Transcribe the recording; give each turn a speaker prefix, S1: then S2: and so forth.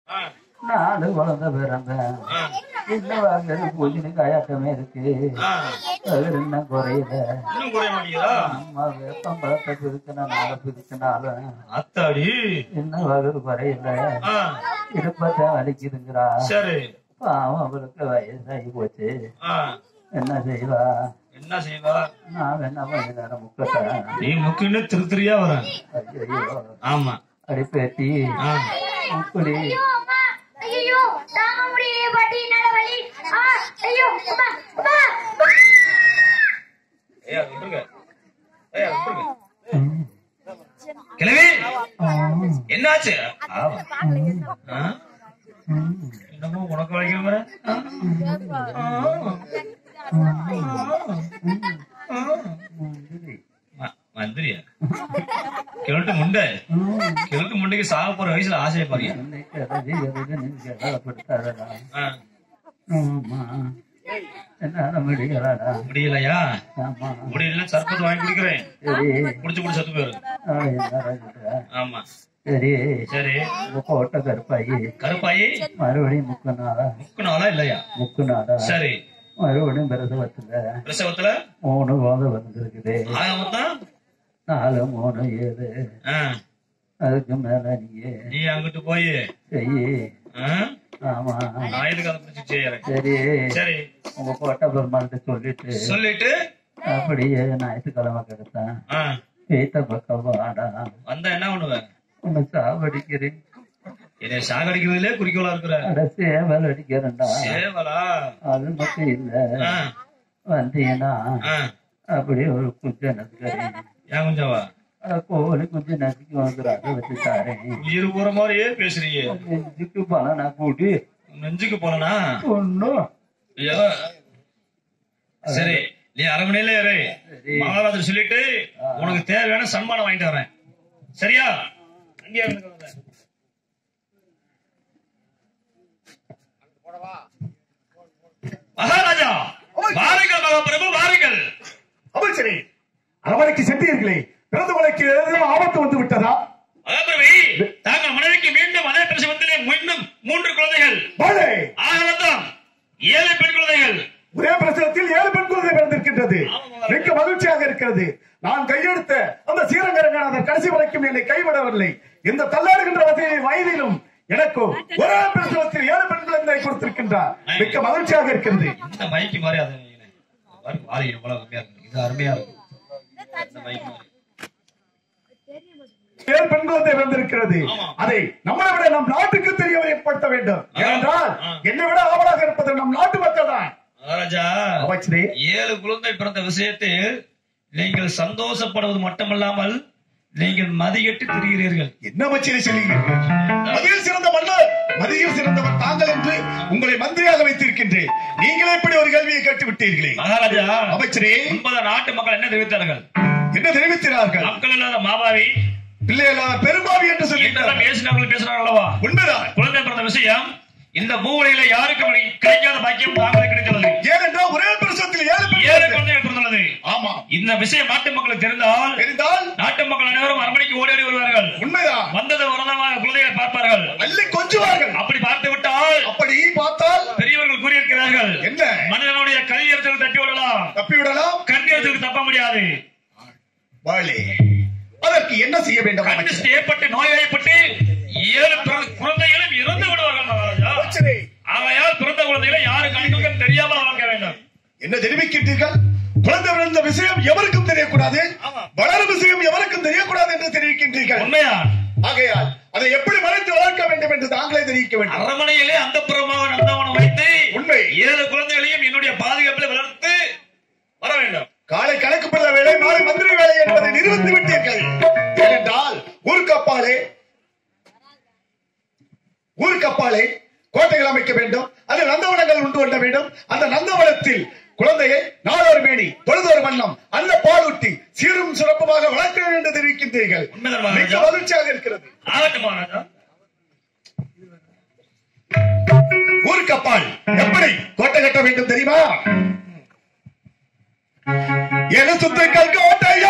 S1: ஆ,
S2: நாலு குழந்தை பிறந்த
S1: ஆ,
S2: இன்னும் வாங்குறது பூஜனை காயாட்டமே இருக்கு
S1: ஆ.
S2: அது என்ன குறையல
S1: இன்னும் குறைய மாட்டேங்குதா
S2: அம்மா வேப்பம் பழத்தை பிரிக்கின நாளை பிரிக்கினாலும்
S1: அத்தாடி
S2: இன்னும் வகுது குறையல
S1: ஆ,
S2: இடுப்பத்தை வலிக்குதுங்கிறா
S1: சரி
S2: பாவம் அவளுக்கு வயசாகி போச்சு
S1: ஆ,
S2: என்ன செய்வா
S1: என்ன செய்வா
S2: நான் வேணா கொஞ்ச நேரம் முக்கட்டேன்
S1: நீ முக்குன்னு திரு திரியா வர
S2: ஐயோ
S1: ஆமா
S2: அடி பேட்டி
S1: ஆ,
S2: முக்குடி
S3: ஐயோ அம்மா ஐயோ தாங்க முடியலையே பாட்டி என்னால வலி ஆ ஐயோ அம்மா அம்மா அம்மா.
S1: ஏய், அதை விட்டுருங்க. ஏய், அதை விட்டுருங்க.
S2: ம்,
S1: கிழவி
S2: ம்,
S1: என்னாச்சு ஆமா. ஆ?
S2: ம்,
S1: என்னமோ உனக்கு வலிக்கிற மாதிரி?
S2: முந்திரி.
S1: ம- மந்திரியா கிழட்டு முண்டை
S2: ம்,
S1: கிழட்டு முண்டைக்கு சாக போற வயசுல ஆசையை பாருங்க
S2: இன்னைக்கு எதை எதுக்கு நீங்க கவலைப்படுத்தாதடா.
S1: ஆ,
S2: ஆமா. என்னால முடியலடா
S1: முடியலையா
S2: ஆமா
S1: முடியல சர்பத்து வாங்கி குடிக்கிறேன்
S2: சரி
S1: குடிச்சு குடிச்சு சத்து போயிரு
S2: ஆ, என்னடா இது?
S1: ஆமா
S2: சரி
S1: சரி
S2: உங்க கோட்டை கருப்பாயி
S1: கருப்பாயி
S2: மறுபடியும் முக்கு நாளா
S1: முக்கு நாளா இல்லையா
S2: முக்கு நாளா
S1: சரி
S2: மறுபடியும் பிரசவத்துல
S1: பிரசவத்துல
S2: மூணு குழந்தை வந்திருக்குது
S1: ஆக மொத்தம்
S2: நாலு மூணு ஏழு
S1: ஆ,
S2: அதுக்கு மேல நீயே
S1: நீ அங்கிட்டு போய்
S2: செய்யி
S1: ஆ,
S2: ஆமா
S1: நான் எதுக்கு அதை பிடிச்சி செய்யறேன்
S2: சரி
S1: சரி
S2: உங்க கோட்டை பெருமாள்கிட்ட சொல்லிட்டு
S1: சொல்லிட்டு
S2: அப்படியே ஞாயிற்றுக்கிழமை கிடைத்தேன்
S1: ஆ,
S2: வீட்ட பக்கம் வாடா
S1: வந்தா என்ன பண்ணுவேன்
S2: உன்னை சாவடிக்கிறேன்
S1: என்னை சாகடிக்கிறதுலே குறிக்கோளா இருக்கிற
S2: அட சேவல் அடிக்கிறேன்டா
S1: சேவலா
S2: அது மட்டும் இல்ல
S1: ஆ,
S2: வந்தீங்கன்னா
S1: ஆ,
S2: அப்படியே ஒரு குஞ்ச நசுக்கறி
S1: ஏன் குஞ்சாவா
S2: கோழி குஞ்சு நசுக்கி வந்துரு அதை வச்சு தாரேன்
S1: உயிர் போற மாதிரியே பேசுறீங்க
S2: நெஞ்சுக்கு பணம் நான் கூட்டி
S1: நெஞ்சுக்கு போலனா
S2: ஒன்னும்
S1: ஐயோ. சரி நீ அரை மணில இரு மகாராஜர் சொல்லிட்டு உனக்கு தேவையான சன்மானம் வாங்கிட்டு வரேன் சரியா அங்கேயே இருந்துக்கோங்க. மகாராஜா வாருங்கள் மகாபிரபு வாருங்கள்
S4: அமைச்சரே அரவணைக்கு சென்றீர்களே பிறந்த மலைக்கு ஏதேனும் ஆபத்து வந்து விட்டதா
S1: மகாபிரபு தாங்கள் மனைவிக்கு மீண்டும் அதே பிரசவத்திலே மீண்டும் மூன்று குழந்தைகள்
S4: பாலே
S1: ஆகலத்தான் ஏழு பெண் குழந்தைகள்
S4: ஒரே பிரசவத்தில் ஏழு பெண் குழந்தை பிறந்திருக்கின்றது மிக்க மகிழ்ச்சியாக இருக்கிறது நான் கையெடுத்த அந்த சீரங்கரங்கநாதர் கடைசி வரைக்கும் என்னை கைவிடவில்லை இந்த தள்ளாடுகின்ற வசதி வயதிலும் எனக்கும் ஒரே பிரசவத்தில் ஏழு பெண் குழந்தை கொடுத்திருக்கின்றார் மிக்க மகிழ்ச்சியாக இருக்கிறது
S1: இந்த மைக்கு மாதிரி அது பாருங்க, வாரி எவ்வளவு அருமையா இருக்கு இது அருமையா இருக்கு இந்த மைக் மாதிரி
S4: ஏழு பெண் குழந்தை பிறந்திருக்கிறது அதை நம்மளை விட நம் நாட்டுக்கு தெரிய ஏற்படுத்த வேண்டும் ஏனென்றால் என்னை விட ஆவலாக இருப்பது நம் நாட்டு மக்கள் தான்
S1: மகாராஜா
S4: அமைச்சரே
S1: ஏழு குழந்தை பிறந்த விஷயத்தில் நீங்கள் சந்தோஷப்படுவது மட்டுமல்லாமல் நீங்கள் மதியிட்டு திரிகிறீர்கள்
S4: என்ன அமைச்சரே சொல்லுகிறீர்கள் மதியில் சிறந்த மன்னர் மதியில் சிறந்தவர் தாங்கள் என்று உங்களை மந்திரியாக வைத்திருக்கின்றேன் நீங்களே இப்படி ஒரு கேள்வியை கேட்டு விட்டீர்களே
S1: மகாராஜா
S4: அமைச்சரே
S1: முன்பது நாட்டு மக்கள் என்ன தெரிவித்தார்கள்
S4: என்ன தெரிவிக்கிறார்கள்
S1: மக்கள் இல்லாத மாபாவி
S4: பிள்ளைகளால் பெரும்பாவி என்று
S1: இன்றெல்லாம்
S4: சொல்லிட்டார்கள்
S1: பேசினவர்கள் பேசுறாங்க அல்லவா
S4: உண்மைதான்
S1: குழந்தை பிறந்த விஷயம் இந்த பூவுலையில யாருக்கும் கிடைக்காத பாக்கியம் தாங்களுக்கு கிடைத்துள்ளது
S4: ஏனென்றால் ஒரே பிரசவத்தில் ஏழு பெண்
S1: ஏழு
S4: குழந்தை.
S1: குழந்தைகள் பிறந்துள்ளது
S4: ஆமா
S1: இந்த விஷயம் நாட்டு மக்களுக்கு தெரிந்தால்
S4: தெரிந்தால்
S1: நாட்டு மக்கள் அனைவரும் அரண்மனைக்கு ஓடி ஓடி வருவார்கள்
S4: உண்மைதான்
S1: வந்தது வரதமாக குழந்தைகளை பார்ப்பார்கள்
S4: அள்ளி கொஞ்சுவார்கள்
S1: அப்படி பார்த்து விட்டால்
S4: அப்படி பார்த்தால்
S1: பெரியவர்கள் கூறியிருக்கிறார்கள்
S4: என்ன
S1: மனிதனுடைய கல்வியத்தில் தட்டி விடலாம்
S4: தப்பிவிடலாம்
S1: கண்ணியத்துக்கு தப்ப முடியாது
S4: வாழே அதற்கு என்ன செய்ய வேண்டும்
S1: கண்ணு
S4: அமைச்சரே?
S1: ஏற்பட்டு நோய்வாய்ப்பட்டு ஏழு பிற- குழந்தைகளும் இறந்து விடுவார்கள் மகாராஜா
S4: அமைச்சரே
S1: ஆகையால் பிறந்த குழந்தைகளை யாரு கண்ணுக்கும் தெரியாமல் வளர்க்க வேண்டும்
S4: என்ன தெரிவிக்கின்றீர்கள் குழந்தை பிறந்த விஷயம் எவருக்கும் தெரியக்கூடாது
S1: ஆமா.
S4: வளரும் விஷயம் எவருக்கும் தெரியக்கூடாது என்று தெரிவிக்கின்றீர்கள்
S1: உண்மையா
S4: ஆகையால் அதை எப்படி மறைத்து வளர்க்க வேண்டும் என்று தாங்களே தெரிவிக்க வேண்டும்
S1: அரண்மனையிலே அந்த புறமாக நந்தவனம் வைத்து
S4: உண்மை.
S1: ஏழு குழந்தைகளையும் என்னுடைய பாதுகாப்பில் வளர்த்து வர வேண்டும்
S4: காலை கணக்கு பிள்ள வேலை மாலை மந்திரி வேலை என்பதை நிரூபித்து விட்டீர்கள் ஏனென்றால் ஊருக்கு அப்பாலே ஊருக்கு அப்பாலே கோட்டைகள் அமைக்க வேண்டும் அது நந்தவனங்கள் உண்டு கொள்ள வேண்டும் அந்த நந்தவனத்தில் குழந்தையை நாளொரு மேனி பொழுதொரு வண்ணம் அந்த பாலூட்டி சீரும் சிறப்புமாக வளர்க்க வேண்டும் என்று தெரிவிக்கின்றீர்கள்
S1: உண்மைதான் மகாராஜா.
S4: மிக்க மகிழ்ச்சியாக இருக்கிறது
S1: ஆகட்டும் மகாராஜா
S4: ஊருக்கு அப்பால் எப்படி கோட்டை கட்ட வேண்டும் தெரியுமா என சுத்துக்கள் கோட்டையா